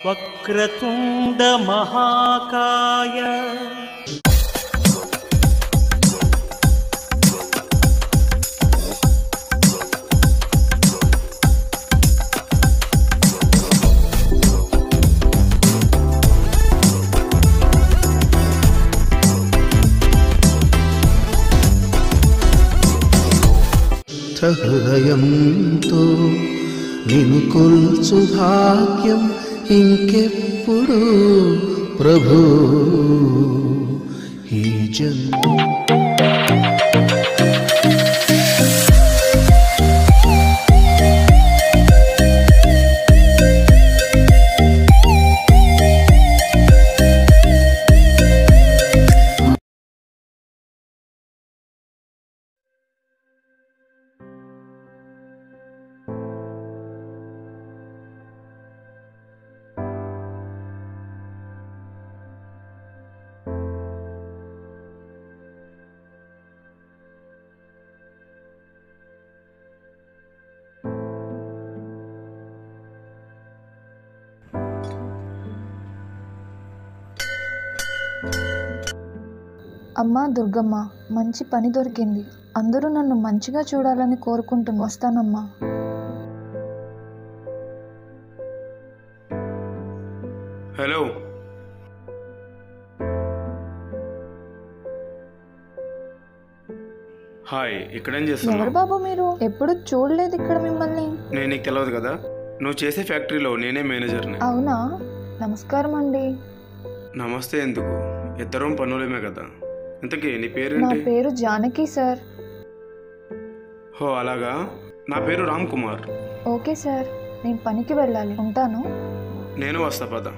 వక్రతుండమహాకాయ హృదయంతో నిను కొల్చు భాగ్యం ఇంకెప్పుడు ప్రభు ఈ జన్మ అమ్మా దుర్గమ్మ మంచి పని దొరికింది అందరూ నన్ను మంచిగా చూడాలని కోరుకుంటున్నా వస్తానమ్మా హలో హాయ్ ఇక్కడేం ఎవరు చేస్తున్నావు బాబు మీరు ఎప్పుడు చూడలేదు ఇక్కడ మిమ్మల్ని నేను నీకు తెలియదు కదా నువ్వు చేసే ఫ్యాక్టరీలో నేనే మేనేజర్ని అవునా నమస్కారం అండి నమస్తే ఎందుకు ఇద్దరం పనులేమే కదా ఇంతకీ నీ నా పేరేంటి పేరు జానకి సార్ హో అలాగా నా పేరు రామ్ కుమార్ ఓకే సార్ నేను పనికి వెళ్ళాలి ఉంటాను నేను వస్తా పద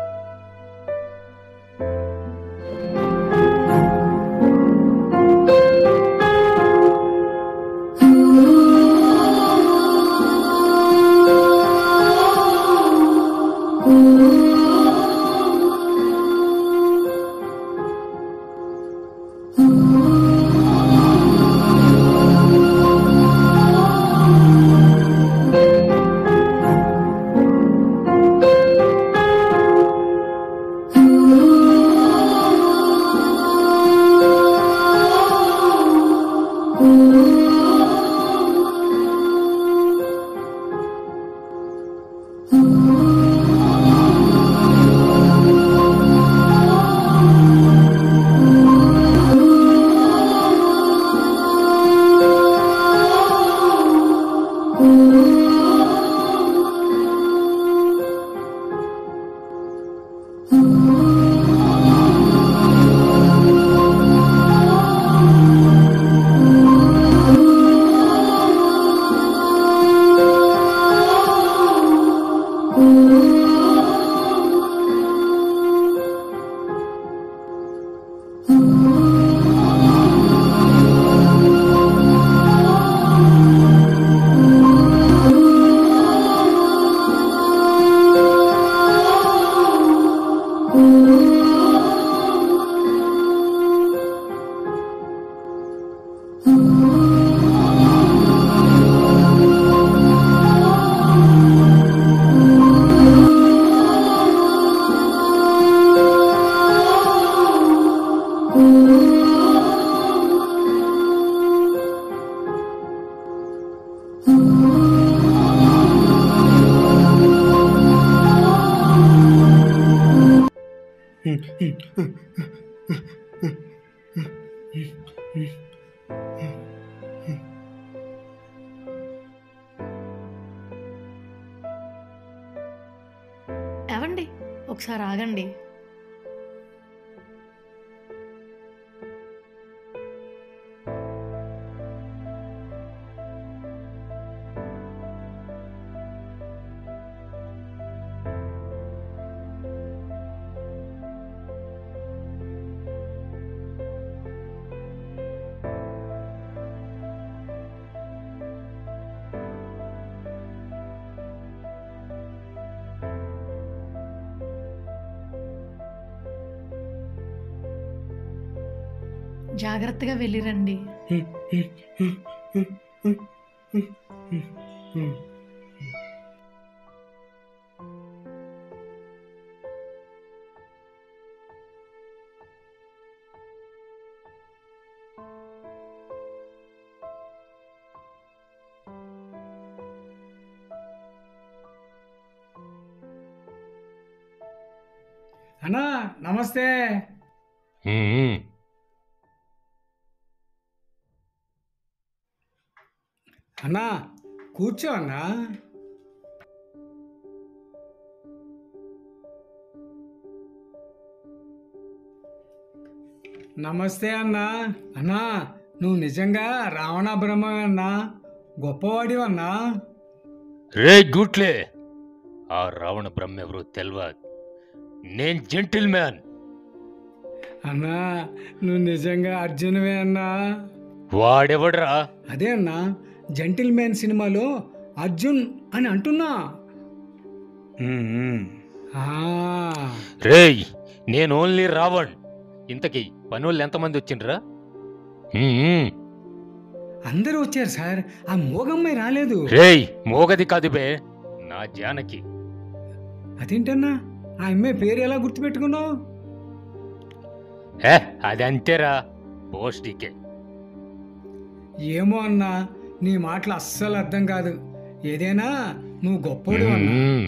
ఏవండి ఒకసారి ఆగండి జాగ్రత్తగా వెళ్ళిరండి అన్నా నమస్తే మ్మ్. అన్నా కూర్చో అన్నా నమస్తే అన్నా అన్నా నువ్వు నిజంగా రావణ బ్రహ్మ అన్నా గొప్పవాడివన్నా రే గూట్లే ఆ రావణ బ్రహ్మ ఎవరు తెలియదు నేను జెంటిల్ మ్యాన్ అన్నా నువ్వు నిజంగా అర్జునువే అన్నా వాడెవడ్రా అదే అన్నా జెంటిల్ మ్యాన్ సినిమాలో అర్జున్ అని అంటున్నా మ్మ్, మ్మ్. ఆ, రేయ్ నేను ఓన్లీ రావణ్ ఇంతకీ పనోళ్ళు ఎంతమంది వచ్చిండ్రా మ్మ్. అందరూ వచ్చారు సార్ ఆ మోగమ్మాయి రాలేదు రేయ్ మోగది కాదు బే నా జానకి అదేంటన్నా ఆ అమ్మాయి పేరు ఎలా గుర్తుపెట్టుకున్నావు హే అది అంతేరా పోస్టికే ఏమో అన్నా నీ మాటలు అస్సలు అర్థం కాదు ఏదైనా నువ్వు గొప్పోడు అన్నా మ్మ్.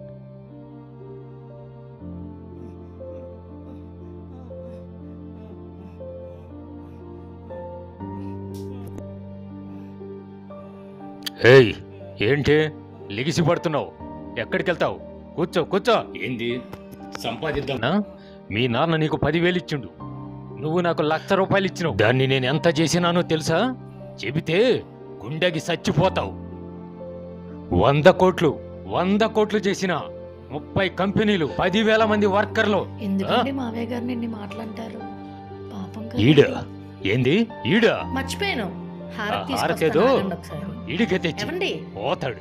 ఏయ్ ఏంటి లిగిసి పడుతున్నావు ఎక్కడికి వెళ్తావు కూర్చో కూర్చో ఏంది సంపాదిద్దాం మీ నాన్న నీకు పదివేలు ఇచ్చిండు నువ్వు నాకు లక్ష రూపాయలు ఇచ్చినావు దాన్ని నేను ఎంత చేసినానో తెలుసా చెబితే గుండెకి చచ్చిపోతావు వంద కోట్లు వంద కోట్లు చేసిన ముప్పై కంపెనీలు పదివేల మంది వర్కర్లు ఎందుకంటే మావయ్య గారు నిన్ను మాట్లాంటారు పాపం కదా. ఈడ ఏంది ఈడ మర్చిపోయాను హారతి ఆ, హారతి తీసుకొస్తాను, ఏదో? ఆగండి ఒకసారి ఈడికే తెచ్చి ఏమండి పోతాడు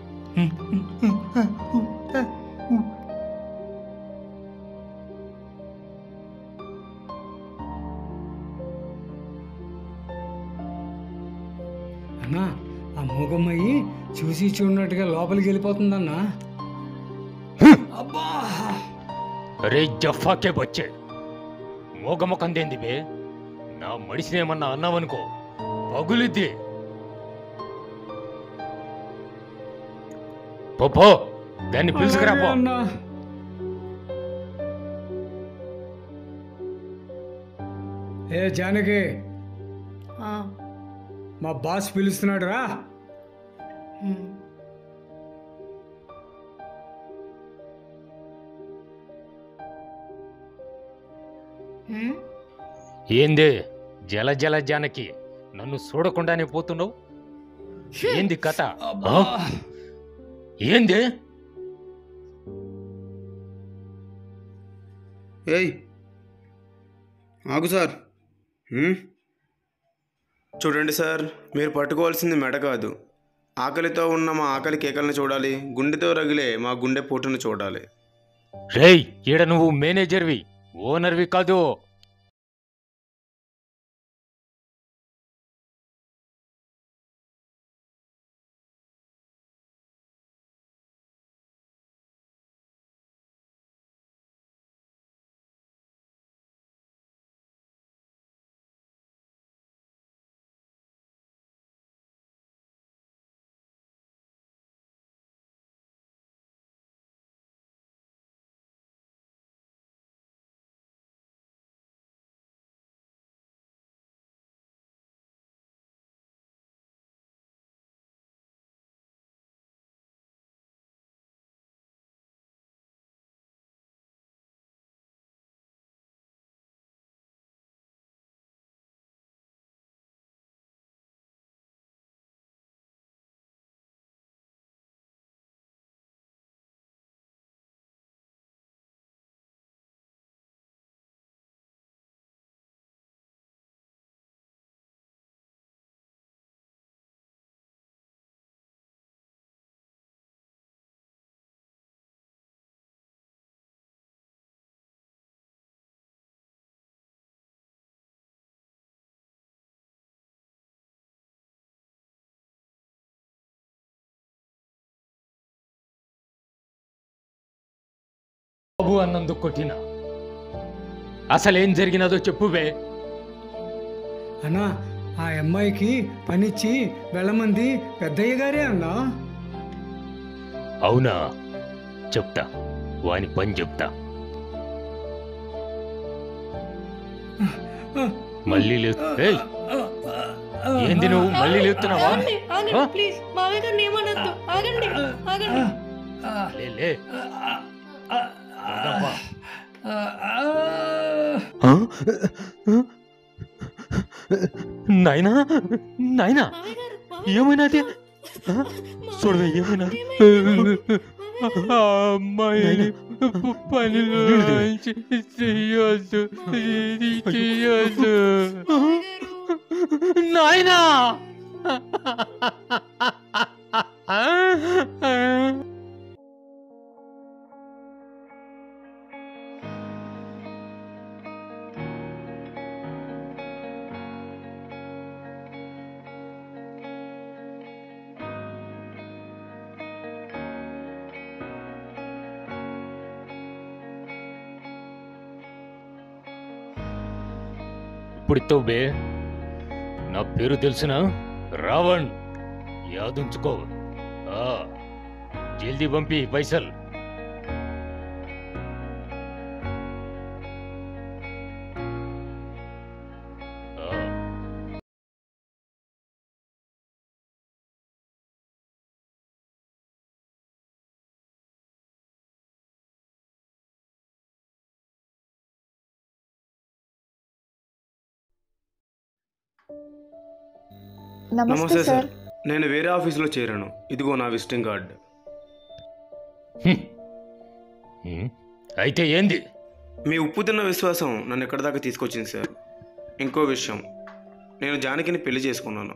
అన్నా ఆ మూగమ్మాయి చూసి చూడనట్టుగా లోపలికి వెళ్ళిపోతుందన్నా అబ్బా రే జఫాకే బొచ్చే మోగముఖందేంది బే నా మడిసినేమన్నా అన్నావనుకో పగులుద్ది పో పో దాన్ని పిలుచుకురా పో అలాగే అన్నా ఏ జానకి ఆ, మా బాస్ పిలుస్తున్నాడు రా ఉమ్. ఉమ్, ఏంది జల జల జానకి నన్ను చూడకుండానే పోతున్నావు ఏంది కథ అబ్బా. ఆ? ఏంది ఏయ్ ఆగు సార్ మ్మ్? చూడండి సార్ మీరు పట్టుకోవాల్సింది మెడ కాదు ఆకలితో ఉన్న మా ఆకలి కేకలను చూడాలి గుండెతో రగిలే మా గుండె పోటును చూడాలి రేయ్ ఈడ నువ్వు మేనేజర్వి ఓనర్వి కాదు బాబు అన్నందుకు కొట్టిన అసలేం జరిగినదో చెప్పువే అన్నా ఆ అమ్మాయికి పనిచ్చి వెళ్ళమంది పెద్దయ్య గారే అన్నా అవునా చెప్తా వాని పని చెప్తా మళ్ళీ లే ఏయ్, ఏంది నువ్వు మళ్ళీ లేస్తున్నావా ఆగండి ఆగండి ఆ? ప్లీజ్ మావయ్య గారిని ఏమనొద్దు ఆగండి ఆగండి లే, లే వదమ్మా. నాయనా నాయనా మావయ్య గారు మావయ్య ఏమైనాది గారు. చూడవే ఏమైనాది ఏమైంది? ఆ అమ్మాయి పనిలో నుంచి చెయ్యొద్దు ఇది చెయ్యొద్దు మావయ్య గారు. నాయనా ఇప్పుడు ఇస్తావు బే నా పేరు తెలిసిన రావణ్ యాదుంచుకో ఆ, జల్దీ పంపి పైసల్ ఆ, నమస్తే నమస్తే సార్ సార్ నేను వేరే ఆఫీసులో చేరాను ఇదిగో నా విజిటింగ్ కార్డ్ హ్మ్. హ్మ్. అయితే ఏంది మీ ఉప్పు తిన్న విశ్వాసం నన్ను ఎక్కడి దాకా తీసుకొచ్చింది సార్ ఇంకో విషయం నేను జానకిని పెళ్లి చేసుకున్నాను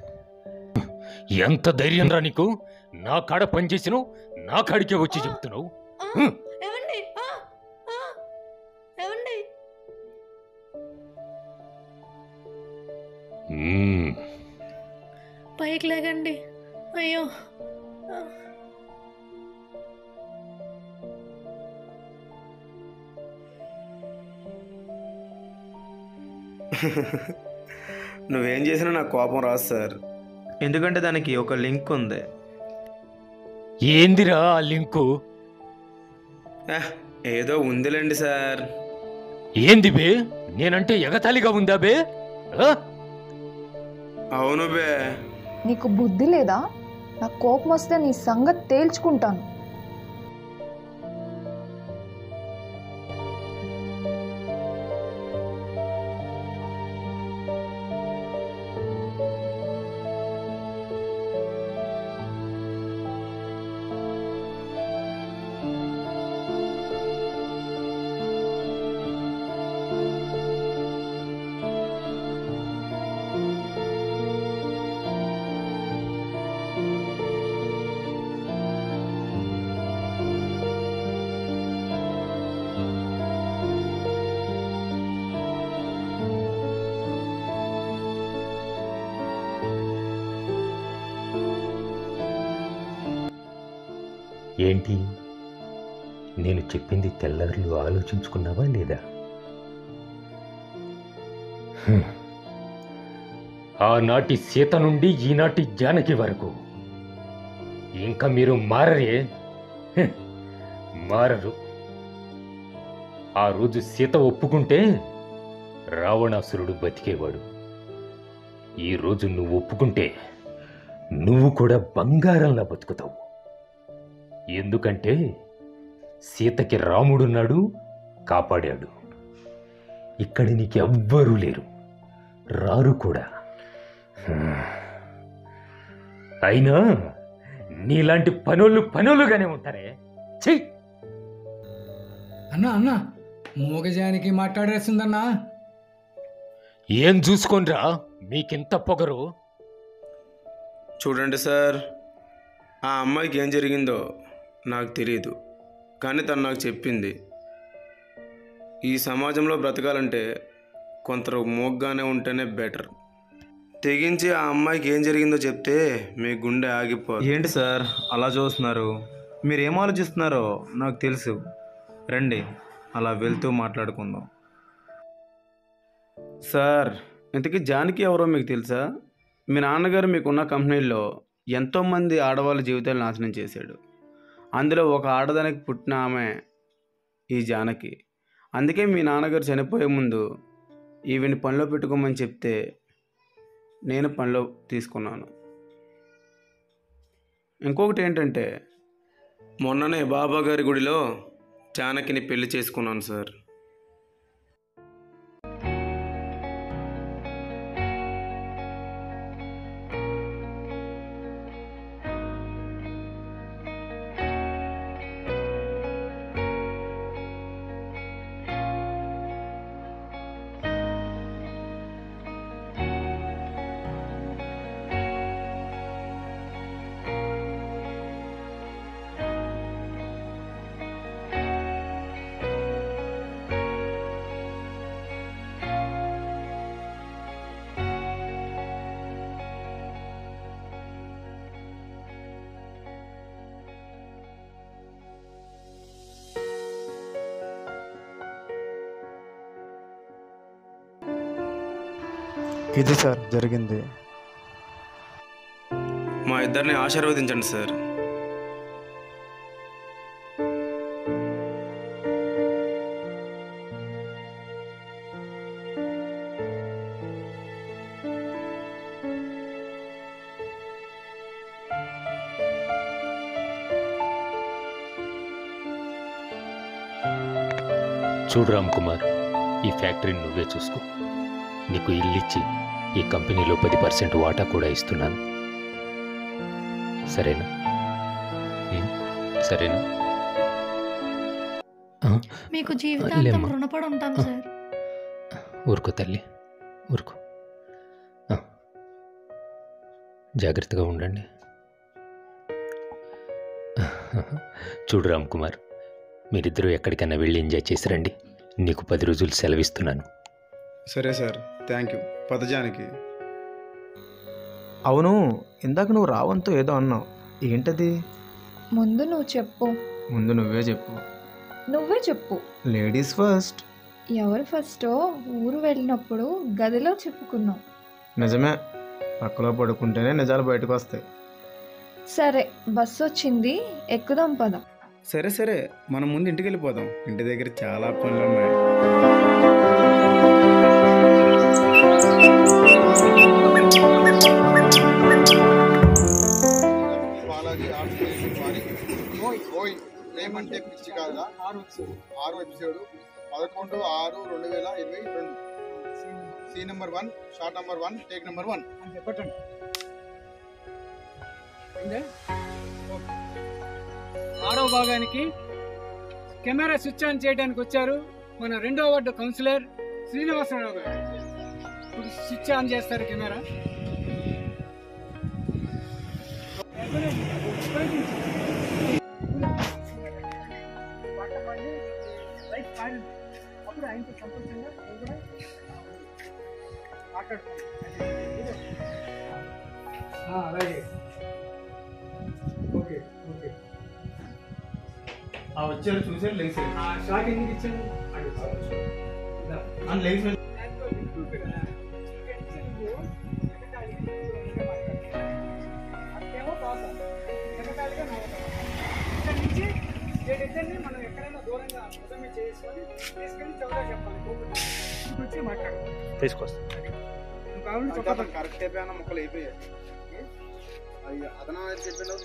ఎంత ధైర్యం రా నీకు నా కాడ పనిచేసినావు నా కాడికే వచ్చి చెప్తున్నావు ఆ, హ్మ్. ఏమండి ఆ, ఆ, ఏమండి హ్మ్. పైకి లేగండి అయ్యో ఆ. నువ్వేం చేసినా నాకు కోపం రాదు సార్ ఎందుకంటే దానికి ఒక లింక్ ఉంది ఏందిరా ఆ లింకు ఏహ్, ఏదో ఉందిలేండి సార్ ఏంది బే నేనంటే ఎగతాళిగా ఉందా బే ఆ? అవును బే నీకు బుద్ధి లేదా నాకు కోపం వస్తే నీ సంగతి తేల్చుకుంటాను ఏంటి నేను చెప్పింది తెల్లర్లు ఆలోచించుకున్నావా లేదా హ్మ్. ఆనాటి సీత నుండి ఈనాటి జానకి వరకు ఇంకా మీరు మారరే హ్మ్. మారరు ఆ రోజు సీత ఒప్పుకుంటే రావణాసురుడు బతికేవాడు ఈ రోజు నువ్వు ఒప్పుకుంటే నువ్వు కూడా బంగారంలా బతుకుతావు ఎందుకంటే సీతకి రాముడున్నాడు కాపాడాడు ఇక్కడ నీకు ఎవ్వరూ లేరు రారు కూడా హ్మ్. అయినా నీలాంటి పనులు పనులుగానే ఉంటారే చెయ్యి అన్నా అన్నా మూగజానికి మాట్లాడేస్తుందన్నా ఏం చూసుకోనరా మీకింత పొగరు చూడండి సార్ ఆ అమ్మాయికి ఏం జరిగిందో నాకు తెలియదు కానీ తను నాకు చెప్పింది ఈ సమాజంలో బ్రతకాలంటే కొందరు మోగ్గానే ఉంటేనే బెటర్ తెగించి ఆ అమ్మాయికి ఏం జరిగిందో చెప్తే మీ గుండె ఆగిపోదు ఏంటి సార్ అలా చూస్తున్నారు మీరు ఏం ఆలోచిస్తున్నారో నాకు తెలుసు రండి అలా వెళ్తూ మాట్లాడుకుందాం సార్ ఇంతకీ జానకి ఎవరో మీకు తెలుసా మీ నాన్నగారు మీకున్న కంపెనీల్లో ఎంతోమంది ఆడవాళ్ళ జీవితాలు నాశనం చేశాడు అందులో ఒక ఆడదానికి పుట్టిన ఆమె ఈ జానకి అందుకే మీ నాన్నగారు చనిపోయే ముందు ఈవిని పనిలో పెట్టుకోమని చెప్తే నేను పనిలో తీసుకున్నాను ఇంకొకటి ఏంటంటే మొన్ననే బాబా గారి గుడిలో జానకిని పెళ్లి చేసుకున్నాను సార్ ఇది సార్ జరిగింది మా ఇద్దరిని ఆశీర్వదించండి సార్ చూడు రామ్ కుమార్ ఈ ఫ్యాక్టరీని నువ్వే చూసుకో నీకు ఇల్లు ఇచ్చి ఈ కంపెనీలో పది పర్సెంట్ వాటా కూడా ఇస్తున్నాను సరేనా ఏం? సరేనా ఆ, మీకు జీవితాంతం లేమ్మా. రుణపడి ఉంటాం సార్ ఊరుకో తల్లి ఊరుకో ఆ. జాగ్రత్తగా ఉండండి చూడు రామ్ కుమార్ మీరిద్దరూ ఎక్కడికైనా వెళ్ళి ఎంజాయ్ చేసి రండి నీకు పది రోజులు సెలవిస్తున్నాను సరే సార్ థ్యాంక్ యూ పదజానికి అవును ఇందాక నువ్వు రావంతో ఏదో అన్నావు ఏంటది ముందు నువ్వు చెప్పు ముందు నువ్వే చెప్పు నువ్వే చెప్పు లేడీస్ ఫస్ట్ ఎవరు ఫస్టో ఊరు వెళ్ళినప్పుడు గదిలో చెప్పుకున్నాం నిజమే పక్కలో పడుకుంటేనే నిజాలు బయటకు వస్తాయి సరే బస్సు వచ్చింది ఎక్కుదాం పద సరే సరే మనం ముందు ఇంటికి వెళ్ళిపోదాం ఇంటి దగ్గర చాలా పనులు ఉన్నాయి బాలాజీ ఆర్ట్స్ క్రియేషన్ వారి ఓయ్ ప్రేమంటే పిచ్చి కాదా ఆరు ఎపిసోడ్ పదకొండు ఆరు రెండు వేల ఇరవై రెండు scene number one shot number one take number one చెప్పటండి ఆరో భాగానికి కెమెరా స్విచ్ ఆన్ చేయడానికి వచ్చారు మన రెండో వార్డు కౌన్సిలర్ శ్రీనివాసరావు గారు ఇప్పుడు స్విచ్ ఆన్ చేస్తారు కెమెరా అప్పుడు ఆయనతో సంతోషంగా మీరు కూడా మాట్లాడుకోండి అలాగే ఓకే ఓకే వచ్చారు చూసారు లేచారు ఆ షాక్ ఎందుకు ఇచ్చాను లేచి మనం ఎక్కడైనా దూరంగా ఉదయం చేసుకొని తీసుకెళ్ళి చౌదా చెప్పాలి వచ్చి మాట్లాడుకోవాలి తీసుకొస్తా కావాలి కరెక్ట్ అయిపోయినా మొక్కలు అయిపోయాయి అవి అదనం చెప్పిన